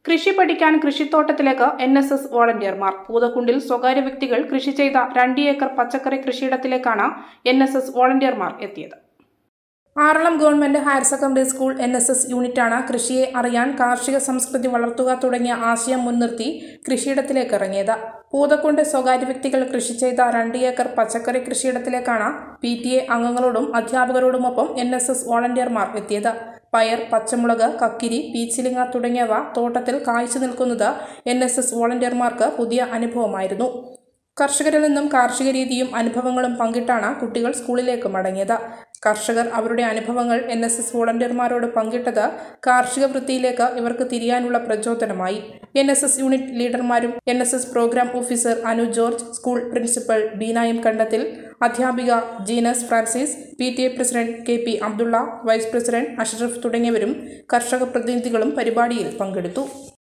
കൃഷി പഠിക്കാൻ കൃഷിത്തോട്ടത്തിലേക്ക് എൻ എസ് എസ് വോളണ്ടിയർമാർ പൂതക്കുണ്ടിൽ സ്വകാര്യ വ്യക്തികൾ കൃഷി ചെയ്ത രണ്ട് ഏക്കർ പച്ചക്കറി കൃഷിയിടത്തിലേക്കാണ് എൻ എസ് എസ് വോളണ്ടിയർമാർ എത്തിയത് Aralam government higher secondary school N S S യൂണിറ്റാണ് കൃഷിയെ അറിയാൻ കാർഷിക സംസ്കൃതി വളർത്തുക തുടങ്ങിയ ആശയം മുൻനിർത്തി കൃഷിയിടത്തിലേക്ക് ഇറങ്ങിയത് പൂതക്കുണ്ട് സ്വകാര്യ വ്യക്തികൾ കൃഷി ചെയ്ത രണ്ട് ഏക്കർ പച്ചക്കറി കൃഷിയിടത്തിലേക്കാണ് പി ടി എ അംഗങ്ങളോടും അധ്യാപകരോടുമൊപ്പം എൻ എസ് എസ് വോളണ്ടിയർമാർ എത്തിയത് പയർ പച്ചമുളക് കക്കിരി പീച്ചിലിങ്ങ തുടങ്ങിയവ തോട്ടത്തിൽ കായ്ച്ചു നിൽക്കുന്നത് എൻ എസ് എസ് വോളണ്ടിയർമാർക്ക് പുതിയ അനുഭവമായിരുന്നു കർഷകരിൽ നിന്നും കാർഷിക രീതിയും അനുഭവങ്ങളും പങ്കിട്ടാണ് കുട്ടികൾ സ്കൂളിലേക്ക് മടങ്ങിയത് കർഷകർ അവരുടെ അനുഭവങ്ങൾ എൻ എസ് എസ് വോളണ്ടിയർമാരോട് പങ്കിട്ടത് കാർഷിക വൃത്തിയിലേക്ക് ഇവർക്ക് തിരിയാനുള്ള പ്രചോദനമായി എൻ എസ് എസ് യൂണിറ്റ് ലീഡർമാരും N S S program officer Anu George school principal ബീനായം കണ്ടത്തിൽ അധ്യാപിക Jeenas Francis P T A president K P Abdulla vice president Ashraf തുടങ്ങിയവരും കർഷക പ്രതിനിധികളും പരിപാടിയിൽ പങ്കെടുത്തു